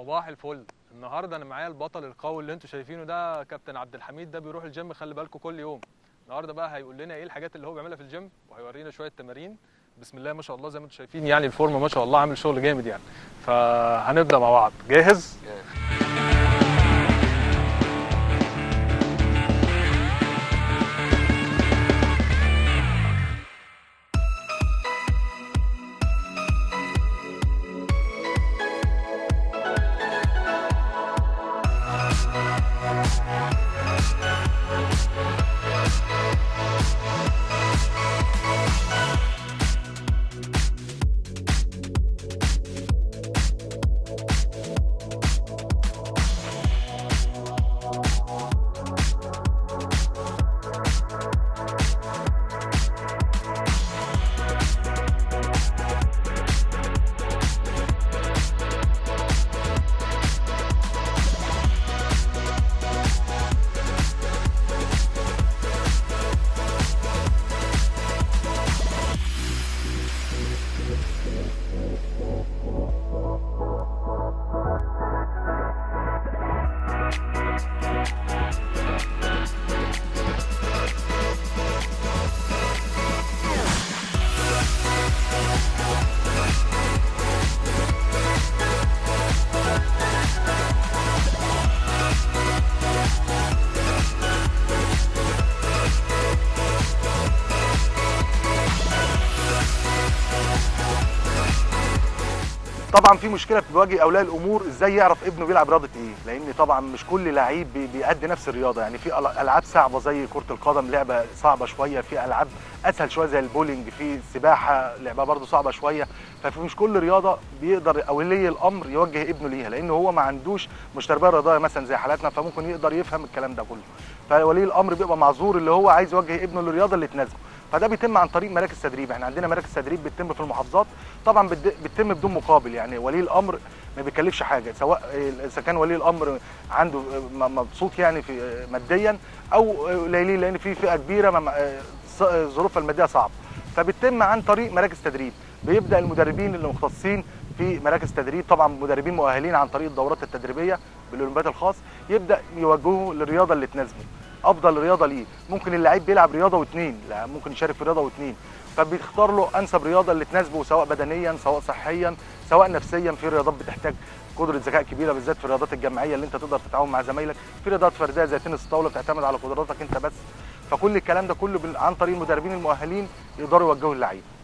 صباح الفل النهارده انا معايا البطل القوي اللي انتوا شايفينه ده كابتن عبد الحميد ده بيروح الجيم خلي بالكم كل يوم النهارده بقى هيقول لنا ايه الحاجات اللي هو بيعملها في الجيم وهيورينا شويه تمارين بسم الله ما شاء الله زي ما انتم شايفين يعني الفورمه ما شاء الله عامل شغل جامد يعني فهنبدا مع بعض جاهز طبعا في مشكله بتواجه اولياء الامور ازاي يعرف ابنه بيلعب رياضه ايه لان طبعا مش كل لعيب بي- بيأدي نفس الرياضه يعني في أل- العاب صعبه زي كره القدم لعبه صعبه شويه في العاب اسهل شويه زي البولينج في السباحه لعبه برضه صعبه شويه ففي مش كل رياضه بيقدر ولي الامر يوجه ابنه ليها لان هو ما عندوش مش تربيه رياضيه مثلا زي حالاتنا فممكن يقدر يفهم الكلام ده كله فولي الامر بيبقى معذور اللي هو عايز يوجه ابنه للرياضه اللي تناسبه فده بيتم عن طريق مراكز تدريب احنا عندنا مراكز تدريب بتتم في المحافظات طبعا بت- بتتم بدون مقابل يعني ولي الامر ما بيكلفش حاجه سواء اذا كان ولي الامر عنده م- مبسوط يعني في ماديا او قليلين لان في فئه كبيره ما- ص- ظروفها الماديه صعبه فبتتم عن طريق مراكز تدريب بيبدا المدربين اللي مختصين في مراكز تدريب طبعا مدربين مؤهلين عن طريق الدورات التدريبيه بالاولمبياد الخاص يبدا يوجهه للرياضه اللي تناسبه افضل رياضه ليه ممكن اللعيب بيلعب رياضه واثنين لا ممكن يشارك في رياضه واثنين فبيختار له انسب رياضه اللي تناسبه سواء بدنيا سواء صحيا سواء نفسيا في رياضات بتحتاج قدره ذكاء كبيره بالذات في الرياضات الجماعيه اللي انت تقدر تتعاون مع زمايلك في رياضات فرديه زي تنس الطاوله بتعتمد على قدراتك انت بس فكل الكلام ده كله بال- عن طريق المدربين المؤهلين يقدروا يوجهوا اللعيب